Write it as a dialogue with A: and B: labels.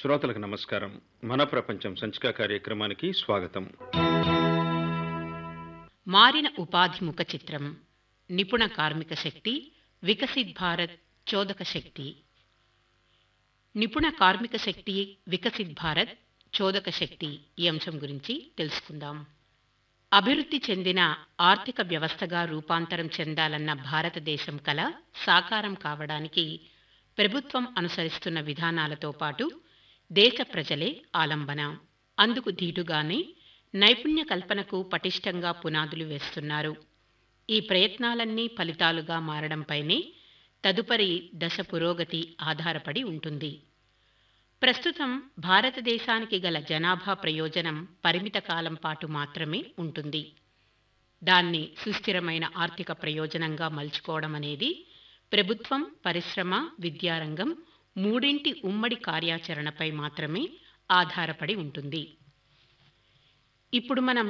A: శ్రోతలకు నమస్కారం మన ప్రపంచం సంచిక కార్యక్రమానికి స్వాగతం
B: మారిన ఉపాధి ముఖ చిత్రం నిపుణ కార్మిక శక్తి వికసిత్ భారత్ చోదక శక్తి నిపుణ కార్మిక శక్తి వికసిత్ భారత్ చోదక శక్తి ఈ అంశం గురించి తెలుసుకుందాం అభివృద్ధి చెందిన ఆర్థిక వ్యవస్థగా రూపాంతరం చెందాలన్న భారతదేశం కల సాకారం కావడానికి ప్రభుత్వం అనుసరిస్తున్న విధానాలతో పాటు దేశ ప్రజలే ఆలంబన అందుకు ధీటుగానే నైపుణ్య కల్పనకు పటిష్టంగా పునాదులు వేస్తున్నారు ఈ ప్రయత్నాలన్నీ ఫలితాలుగా మారడంపైనే తదుపరి దశ పురోగతి ఆధారపడి ఉంటుంది ప్రస్తుతం భారతదేశానికి గల జనాభా ప్రయోజనం పరిమిత కాలం పాటు మాత్రమే ఉంటుంది దాన్ని సుస్థిరమైన ఆర్థిక ప్రయోజనంగా మలుచుకోవడం అనేది ప్రభుత్వం పరిశ్రమ విద్యారంగం మూడింటి ఉమ్మడి కార్యాచరణపై మాత్రమే ఆధారపడి ఉంటుంది ఇప్పుడు మనం